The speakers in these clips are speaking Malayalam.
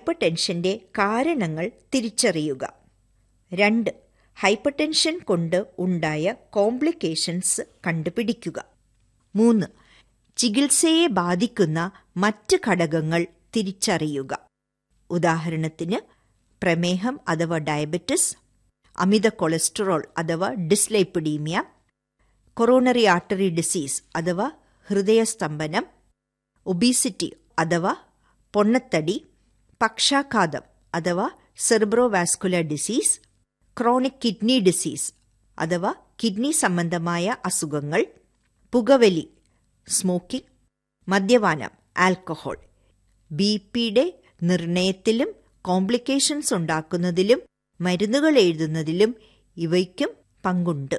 ഹൈപ്പർ ടെൻഷന്റെ കാരണങ്ങൾ തിരിച്ചറിയുക രണ്ട് ഹൈപ്പർ ടെൻഷൻ കൊണ്ട് ഉണ്ടായ കോംപ്ലിക്കേഷൻസ് കണ്ടുപിടിക്കുക മൂന്ന് ചികിത്സയെ ബാധിക്കുന്ന മറ്റ് ഘടകങ്ങൾ തിരിച്ചറിയുക ഉദാഹരണത്തിന് പ്രമേഹം അഥവാ ഡയബറ്റിസ് അമിത കൊളസ്ട്രോൾ അഥവാ ഡിസ്ലൈപ്പിഡീമിയ കൊറോണറി ആർട്ടറി ഡിസീസ് അഥവാ ഹൃദയസ്തംഭനം ഒബീസിറ്റി അഥവാ പൊണ്ണത്തടി പക്ഷാഘാതം അഥവാ cerebrovascular disease chronic kidney disease അഥവാ കിഡ്നി സംബന്ധമായ അസുഖങ്ങൾ പുകവലി സ്മോക്കിംഗ് മദ്യപാനം ആൽക്കഹോൾ ബി പിയുടെ നിർണയത്തിലും കോംപ്ലിക്കേഷൻസ് ഉണ്ടാക്കുന്നതിലും മരുന്നുകൾ എഴുതുന്നതിലും ഇവയ്ക്കും പങ്കുണ്ട്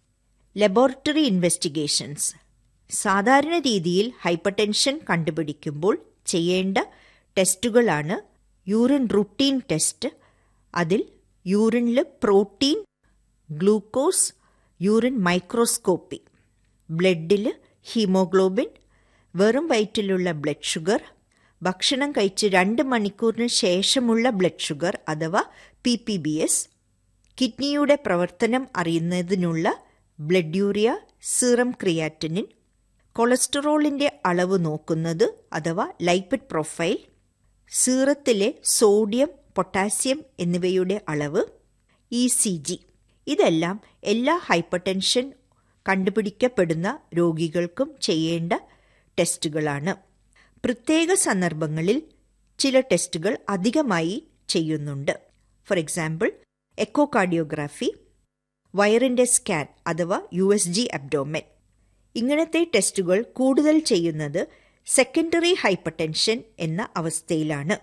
ലബോറട്ടറി ഇൻവെസ്റ്റിഗേഷൻസ് സാധാരണ രീതിയിൽ ഹൈപ്പർടെൻഷൻ കണ്ടുപിടിക്കുമ്പോൾ ചെയ്യേണ്ട ടെസ്റ്റുകളാണ് യൂറിൻ റുട്ടീൻ ടെസ്റ്റ് അതിൽ യൂറിനിൽ പ്രോട്ടീൻ ഗ്ലൂക്കോസ് യൂറിൻ മൈക്രോസ്കോപ്പി ബ്ലഡിൽ ഹീമോഗ്ലോബിൻ വെറും വയറ്റിലുള്ള ബ്ലഡ് ഷുഗർ ഭക്ഷണം കഴിച്ച് രണ്ട് മണിക്കൂറിന് ശേഷമുള്ള ബ്ലഡ് ഷുഗർ അഥവാ പി പി ബി എസ് കിഡ്നിയുടെ പ്രവർത്തനം അറിയുന്നതിനുള്ള ബ്ലഡ് യൂറിയ സീറം ക്രിയാറ്റിനിൻ കൊളസ്ട്രോളിന്റെ അളവ് നോക്കുന്നത് അഥവാ ലൈപ്പിഡ് പ്രൊഫൈൽ സീറത്തിലെ സോഡിയം പൊട്ടാസ്യം എന്നിവയുടെ അളവ് ഇ സി ജി ഇതെല്ലാം എല്ലാ ഹൈപ്പർടെൻഷൻ കണ്ടുപിടിക്കപ്പെടുന്ന രോഗികൾക്കും ചെയ്യേണ്ട ടെസ്റ്റുകളാണ് പ്രത്യേക സന്ദർഭങ്ങളിൽ ചില ടെസ്റ്റുകൾ അധികമായി ചെയ്യുന്നുണ്ട് ഫോർ എക്സാമ്പിൾ എക്കോകാർഡിയോഗ്രാഫി വയറിന്റെ സ്കാൻ അഥവാ യു എസ് ജി അബ്ഡോമൻ ഇങ്ങനത്തെ ടെസ്റ്റുകൾ കൂടുതൽ ചെയ്യുന്നത് സെക്കൻഡറി ഹൈപ്പർടെൻഷൻ എന്ന അവസ്ഥയിലാണ്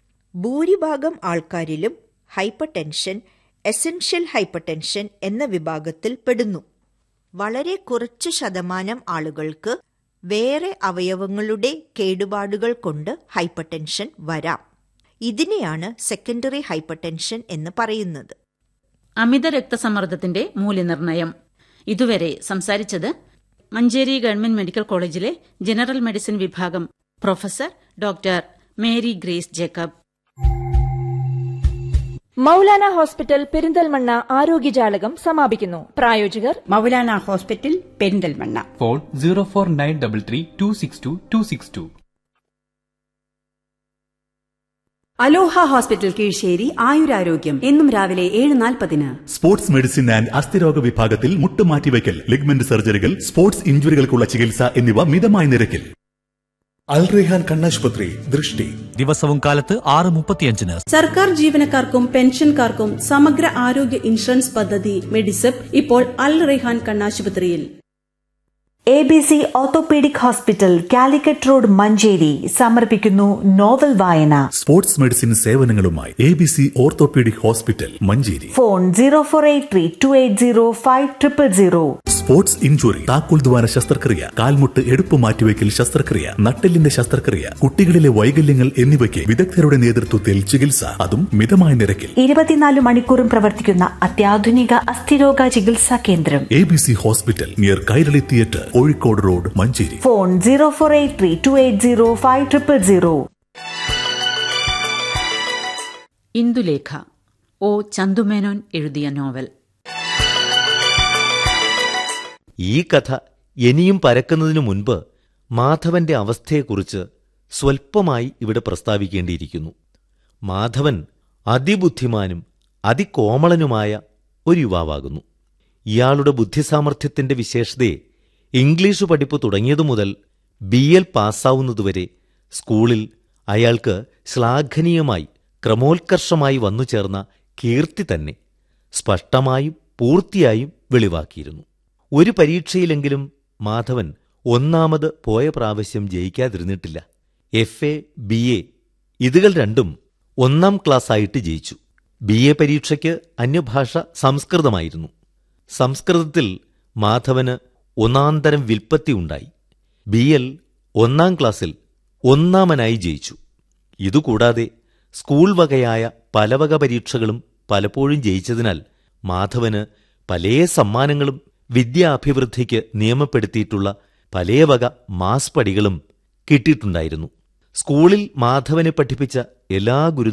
ഭൂരിഭാഗം ആൾക്കാരിലും ഹൈപ്പർടെൻഷൻ എസൻഷ്യൽ ഹൈപ്പർടെൻഷൻ എന്ന വിഭാഗത്തിൽ പെടുന്നു വളരെ കുറച്ച് ശതമാനം ആളുകൾക്ക് വേറെ അവയവങ്ങളുടെ കേടുപാടുകൾ കൊണ്ട് ഹൈപ്പർടെൻഷൻ വരാം ഇതിനെയാണ് സെക്കൻഡറി ഹൈപ്പർടെൻഷൻ എന്ന് പറയുന്നത് അമിത രക്തസമ്മർദ്ദത്തിന്റെ മൂല്യനിർണ്ണയം ഇതുവരെ സംസാരിച്ചത് മഞ്ചേരി ഗവൺമെന്റ് മെഡിക്കൽ കോളേജിലെ ജനറൽ മെഡിസിൻ വിഭാഗം professor doctor Mary Grace Jacob Maulana hospital Perinthalmanna ആരോഗ്യജാലകം സമാപിക്കുന്നു പ്രായോജകർ Maulana hospital Perinthalmanna phone zero four nine double three two six two two six two അലോഹ ഹോസ്പിറ്റൽ കീഴ്ശ്ശേരി ആയുരാരോഗ്യം എന്നും രാവിലെ ഏഴ് നാൽപ്പതിന് സ്പോർട്സ് മെഡിസിൻ ആൻഡ് അസ്ഥിരോഗ വിഭാഗത്തിൽ മുട്ടുമാറ്റിവയ്ക്കൽ ലിഗ്മെന്റ് സർജറികൾ സ്പോർട്സ് ഇഞ്ചുറികൾക്കുള്ള ചികിത്സ എന്നിവ മിതമായ നിരക്കിൽ അൽറെഹാൻ കണ്ണാശുപത്രി ദൃഷ്ടി ദിവസവും കാലത്ത് ആറ് മുപ്പത്തിയഞ്ചിന് സർക്കാർ ജീവനക്കാർക്കും പെൻഷൻകാർക്കും സമഗ്ര ആരോഗ്യ ഇൻഷുറൻസ് പദ്ധതി മെഡിസെപ്പ് ഇപ്പോൾ അൽ റെഹാൻ കണ്ണാശുപത്രിയിൽ A B C orthopaedic hospital Calicut road Manjeri സമർപ്പിക്കുന്നു നോവൽ വായന സ്പോർട്സ് മെഡിസിൻ സേവനങ്ങളുമായി A B C orthopaedic hospital Manjeri phone zero four eight three two eight zero five triple zero sports injury താക്കോൽ ദ്വാര ശസ്ത്രക്രിയ കാൽമുട്ട് എടുപ്പ് മാറ്റിവെക്കൽ ശസ്ത്രക്രിയ നട്ടെല്ലിന്റെ ശസ്ത്രക്രിയ കുട്ടികളിലെ വൈകല്യങ്ങൾ എന്നിവയ്ക്ക് വിദഗ്ധരുടെ നേതൃത്വത്തിൽ ചികിത്സ അതും മിതമായ നിരക്കിൽ ഇരുപത്തിനാല് മണിക്കൂറും പ്രവർത്തിക്കുന്ന അത്യാധുനിക അസ്ഥിരോഗ ചികിത്സാ കേന്ദ്രം A B C hospital near Kairali theatre Kozhikode road Manjeri phone zero four eight three two eight zero five triple zero Indulekha O Chandu Menon എഴുതിയ നോവൽ ഈ കഥ ഇനിയും പരക്കുന്നതിനു മുൻപ് മാധവന്റെ അവസ്ഥയെക്കുറിച്ച് സ്വൽപ്പമായി ഇവിടെ പ്രസ്താവിക്കേണ്ടിയിരിക്കുന്നു മാധവൻ അതിബുദ്ധിമാനും അതികോമളനുമായ ഒരു യുവാവാകുന്നു ഇയാളുടെ ബുദ്ധിസാമർഥ്യത്തിന്റെ വിശേഷതയെ ഇംഗ്ലീഷ് പഠിപ്പ് തുടങ്ങിയതു മുതൽ ബി എൽ പാസ്സാവുന്നതുവരെ സ്കൂളിൽ അയാൾക്ക് ശ്ലാഘനീയമായി ക്രമോത്കർഷമായി വന്നു ചേർന്ന കീർത്തി തന്നെ സ്പഷ്ടമായും പൂർത്തിയായും വെളിവാക്കിയിരുന്നു ഒരു പരീക്ഷയിലെങ്കിലും മാധവൻ ഒന്നാമത് പോയ പ്രാവശ്യം ജയിക്കാതിരുന്നിട്ടില്ല എഫ് എ ബി എ ഇതുകൾ രണ്ടും ഒന്നാം ക്ലാസ്സായിട്ട് ജയിച്ചു ബി എ പരീക്ഷയ്ക്ക് അന്യഭാഷ സംസ്കൃതമായിരുന്നു സംസ്കൃതത്തിൽ മാധവന് ഒന്നാന്തരം വിൽപ്പത്തി ഉണ്ടായി ബി എൽ ഒന്നാം ക്ലാസ്സിൽ ഒന്നാമനായി ജയിച്ചു ഇതുകൂടാതെ സ്കൂൾ വകയായ പലവക പരീക്ഷകളും പലപ്പോഴും ജയിച്ചതിനാൽ മാധവന് പലേ സമ്മാനങ്ങളും വിദ്യാഭിവൃദ്ധിക്ക് നിയമപ്പെടുത്തിയിട്ടുള്ള പലേ വക മാസ് പടികളും കിട്ടിയിട്ടുണ്ടായിരുന്നു സ്കൂളിൽ മാധവനെ പഠിപ്പിച്ച എല്ലാ ഗുരു